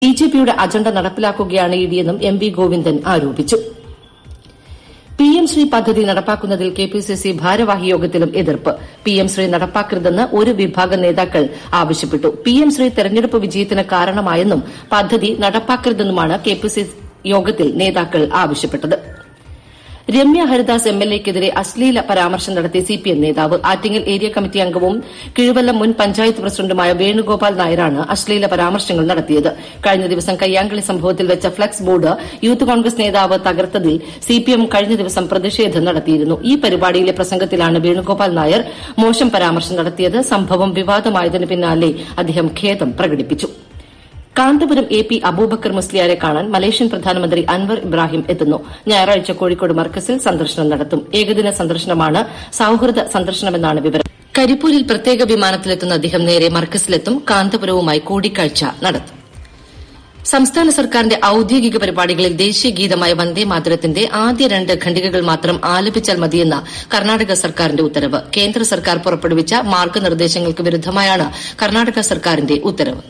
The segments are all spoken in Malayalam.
ബിജെപിയുടെ അജണ്ട നടപ്പിലാക്കുകയാണ് ഇഡിയെന്നും എം വി ഗോവിന്ദൻ ആരോപിച്ചു പിഎം ശ്രീ പദ്ധതി നടപ്പാക്കുന്നതിൽ കെപിസിസി ഭാരവാഹി യോഗത്തിലും എതിർപ്പ് പിഎം ശ്രീ നടപ്പാക്കരുതെന്ന് ഒരു വിഭാഗം നേതാക്കൾ ആവശ്യപ്പെട്ടു പിഎം ശ്രീ തെരഞ്ഞെടുപ്പ് വിജയത്തിന് കാരണമായെന്നും പദ്ധതി നടപ്പാക്കരുതെന്നുമാണ് കെപിസിസി യോഗത്തിൽ നേതാക്കൾ ആവശ്യപ്പെട്ടത് രമ്യ ഹരിദാസ് എംഎൽഎക്കെതിരെ അശ്ലീല പരാമർശം നടത്തിയ സിപിഎം നേതാവ് ആറ്റിങ്ങൽ ഏരിയ കമ്മിറ്റി അംഗവും കിഴുവല്ലം മുൻ പഞ്ചായത്ത് പ്രസിഡന്റുമായ വേണുഗോപാൽ നായരാണ് അശ്ലീല പരാമർശങ്ങൾ നടത്തിയത് കഴിഞ്ഞ ദിവസം കയ്യാങ്കളി സംഭവത്തിൽ വെച്ച ഫ്ളക്സ് ബോർഡ് യൂത്ത് കോൺഗ്രസ് നേതാവ് തകർത്തതിൽ സിപിഎം കഴിഞ്ഞ ദിവസം പ്രതിഷേധം നടത്തിയിരുന്നു ഈ പരിപാടിയിലെ പ്രസംഗത്തിലാണ് വേണുഗോപാൽ നായർ മോശം പരാമർശം നടത്തിയത് സംഭവം വിവാദമായതിന് പിന്നാലെ അദ്ദേഹം ഖേദം പ്രകടിപ്പിച്ചു കാന്തപുരം എ പി അബൂബക്കർ മുസ്ലിയാരെ കാണാൻ മലേഷ്യൻ പ്രധാനമന്ത്രി അൻവർ ഇബ്രാഹിം എത്തുന്നു ഞായറാഴ്ച കോഴിക്കോട് മർക്കസിൽ സന്ദർശനം നടത്തും ഏകദിന സന്ദർശനമാണ് സൌഹൃദ സന്ദർശനമെന്നാണ് വിവരം കരിപ്പൂരിൽ പ്രത്യേക വിമാനത്തിലെത്തുന്ന അദ്ദേഹം നേരെ മർക്കസിലെത്തും കാന്തപുരവുമായി കൂടിക്കാഴ്ച നടത്തും സംസ്ഥാന സർക്കാരിന്റെ ഔദ്യോഗിക പരിപാടികളിൽ ദേശീയ ഗീതമായ വന്ദേ മാതരത്തിന്റെ ആദ്യ രണ്ട് ഖണ്ഡികകൾ മാത്രം ആലപിച്ചാൽ മതിയെന്ന കർണാടക സർക്കാരിന്റെ ഉത്തരവ് കേന്ദ്ര സർക്കാർ പുറപ്പെടുവിച്ച മാർഗ്ഗനിർദ്ദേശങ്ങൾക്ക് വിരുദ്ധമായാണ് കർണാടക സർക്കാരിന്റെ ഉത്തരവ്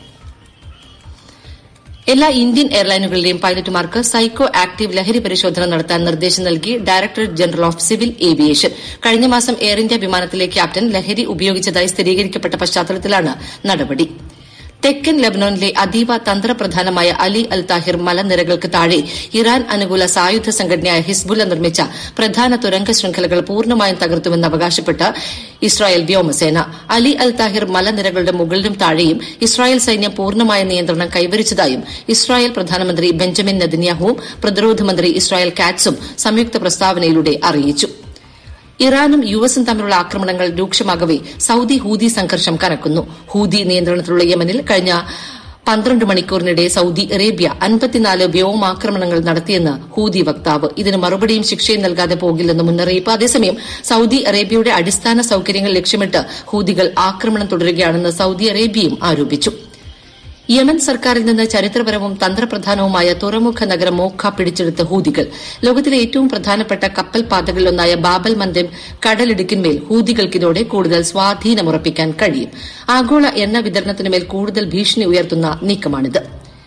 എല്ലാ ഇന്ത്യൻ എയർലൈനുകളിലെയും പൈലറ്റുമാർക്ക് സൈക്കോ ആക്ടീവ് ലഹരി പരിശോധന നടത്താൻ നിർദ്ദേശം നൽകി directorate general of civil aviation കഴിഞ്ഞ മാസം എയർ ഇന്ത്യ വിമാനത്തിലെ ക്യാപ്റ്റൻ ലഹരി ഉപയോഗിച്ചതായി സ്ഥിരീകരിക്കപ്പെട്ട പശ്ചാത്തലത്തിലാണ് നടപടി തെക്കൻ ലബനോനിലെ അതീവ തന്ത്രപ്രധാനമായ അലി അൽ താഹിർ മലനിരകൾക്ക് താഴെ ഇറാൻ അനുകൂല സായുധ സംഘടനയായ ഹിസ്ബുല്ല നിർമ്മിച്ച പ്രധാന തുരങ്ക ശൃംഖലകൾ പൂർണ്ണമായും തകർത്തുവെന്ന് അവകാശപ്പെട്ട് ഇസ്രായേൽ വ്യോമസേന അലി അൽ താഹിർ മലനിരകളുടെ മുകളിലും താഴെയും ഇസ്രായേൽ സൈന്യം പൂർണ്ണമായ നിയന്ത്രണം കൈവരിച്ചതായും ഇസ്രായേൽ പ്രധാനമന്ത്രി ബെഞ്ചമിൻ നെതന്യാഹുവും പ്രതിരോധ മന്ത്രി ഇസ്രായേൽ കാറ്റ്സും സംയുക്ത പ്രസ്താവനയിലൂടെ അറിയിച്ചു ഇറാനും യുഎസും തമ്മിലുള്ള ആക്രമണങ്ങൾ രൂക്ഷമാകവെ സൌദി ഹൂതി സംഘർഷം കനക്കുന്നു ഹൂതി നിയന്ത്രണത്തിലുള്ള യമനിൽ കഴിഞ്ഞ പന്ത്രണ്ട് മണിക്കൂറിനിടെ സൌദി അറേബ്യ അൻപത്തിനാല് വ്യോമാക്രമണങ്ങൾ നടത്തിയെന്ന് ഹൂതി വക്താവ് ഇതിന് മറുപടിയും ശിക്ഷയും നൽകാതെ പോകില്ലെന്ന് മുന്നറിയിപ്പ് അതേസമയം സൌദി അറേബ്യയുടെ അടിസ്ഥാന സൌകര്യങ്ങൾ ലക്ഷ്യമിട്ട് ഹൂതികൾ ആക്രമണം തുടരുകയാണെന്ന് സൌദി അറേബ്യയും ആരോപിച്ചു യമൻ സർക്കാരിൽ നിന്ന് ചരിത്രപരവും തന്ത്രപ്രധാനവുമായ തുറമുഖ നഗരം മോഖ പിടിച്ചെടുത്ത ഹൂതികൾ ലോകത്തിലെ ഏറ്റവും പ്രധാനപ്പെട്ട കപ്പൽ പാതകളിലൊന്നായ ബാബൽ മന്ദം കടലിടുക്കിന്മേൽ ഹൂതികൾക്കിതോടെ കൂടുതൽ സ്വാധീനമുറപ്പിക്കാൻ കഴിയും ആഗോള എണ്ണ വിതരണത്തിനുമേൽ കൂടുതൽ ഭീഷണി ഉയർത്തുന്ന നീക്കമാണിത്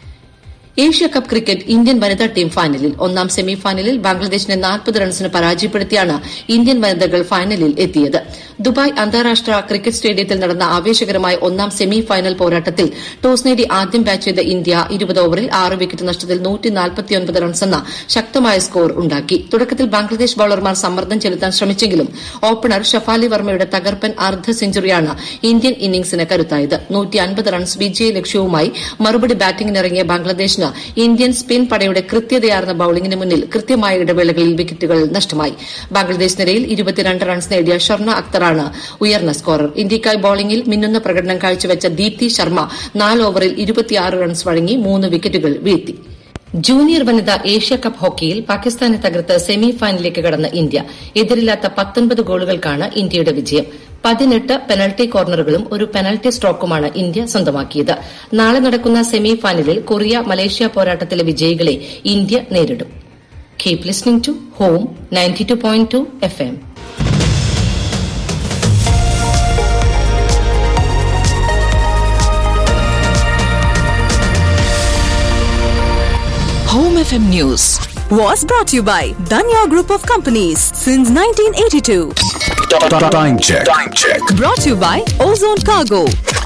ഏഷ്യ കപ്പ് ക്രിക്കറ്റ് ഇന്ത്യൻ വനിതാ ടീം ഫൈനലിൽ ഒന്നാം സെമി ഫൈനലിൽ ബംഗ്ലാദേശിനെ നാൽപ്പത് റൺസിന് പരാജയപ്പെടുത്തിയാണ് ഇന്ത്യൻ വനിതകൾ ഫൈനലിൽ എത്തിയത് ദുബായ് അന്താരാഷ്ട്ര ക്രിക്കറ്റ് സ്റ്റേഡിയത്തിൽ നടന്ന ആവേശകരമായ ഒന്നാം സെമി ഫൈനൽ പോരാട്ടത്തിൽ ടോസ് നേടി ആദ്യം ബാറ്റ് ചെയ്ത ഇന്ത്യ ഇരുപത് ഓവറിൽ ആറ് വിക്കറ്റ് നഷ്ടത്തിൽ റൺസെന്ന ശക്തമായ സ്കോർ ഉണ്ടാക്കി തുടക്കത്തിൽ ബംഗ്ലാദേശ് ബൌളർമാർ സമ്മർദ്ദം ചെലുത്താൻ ശ്രമിച്ചെങ്കിലും ഓപ്പണർ ഷഫാലി വർമ്മയുടെ തകർപ്പൻ അർദ്ധ സെഞ്ചുറിയാണ് ഇന്ത്യൻ ഇന്നിംഗ്സിന് കരുത്തായത് റൺസ് വിജയ ലക്ഷ്യവുമായി മറുപടി ബാറ്റിംഗിനിറങ്ങിയ ബംഗ്ലാദേശിന് ഇന്ത്യൻ സ്പിൻ പടയുടെ കൃത്യതയാർന്ന ബൌളിംഗിന് മുന്നിൽ കൃത്യമായ ഇടവേളകളിൽ വിക്കറ്റുകൾ നഷ്ടമായി ബംഗ്ലാദേശ് നിരയിൽ ഇരുപത്തിരണ്ട് റൺസ് നേടിയ ഷർണ അക്തറാണ് ഉയർന്ന സ്കോറർ ഇന്ത്യയ്ക്കായി ബൌളിംഗിൽ മിന്നുന്ന പ്രകടനം കാഴ്ചവെച്ച ദീപ്തി ശർമ്മ നാല് ഓവറിൽ ഇരുപത്തിയാറ് റൺസ് വഴങ്ങി മൂന്ന് വിക്കറ്റുകൾ വീഴ്ത്തി ജൂനിയർ വനിതാ ഏഷ്യ കപ്പ് ഹോക്കിയിൽ പാകിസ്ഥാനെ തകർത്ത് സെമി ഫൈനലിലേക്ക് കടന്ന ഇന്ത്യ എതിരില്ലാത്ത പത്തൊൻപത് ഗോളുകൾക്കാണ് ഇന്ത്യയുടെ വിജയം പതിനെട്ട് പെനൽറ്റി കോർണറുകളും ഒരു പെനൽറ്റി സ്ട്രോക്കുമാണ് ഇന്ത്യ സ്വന്തമാക്കിയത് നാളെ നടക്കുന്ന സെമി ഫൈനലിൽ കൊറിയ മലേഷ്യ പോരാട്ടത്തിലെ വിജയികളെ ഇന്ത്യ നേരിടും keep listening to home ninety two point two F M Home FM News was brought to you by Danya Group of Companies since 1982. Time check. Time check. Brought to you by Ozone Cargo.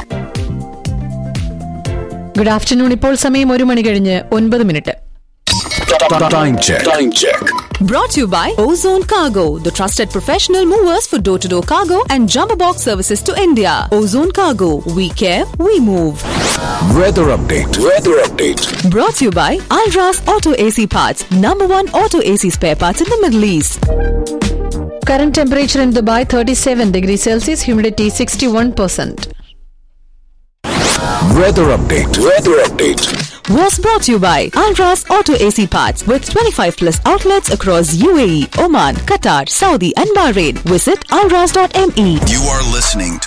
Good afternoon ഇപ്പോൾ സമയം ഒരു മണി കഴിഞ്ഞ് ഒൻപത് minute Time check. Time check. Brought to you by Ozone Cargo, the trusted professional movers for door to door cargo and jumbo box services to India. Ozone Cargo, we care, we move. Weather update. Weather update. Brought to you by Alras Auto AC Parts, number one auto AC spare parts in the Middle East. Current temperature in Dubai thirty seven degree Celsius humidity sixty one percent Weather update. Weather update. Was brought to you by Alras Auto AC Parts with 25 plus outlets across UAE, Oman, Qatar, Saudi, and Bahrain. Visit alras.me. You are listening to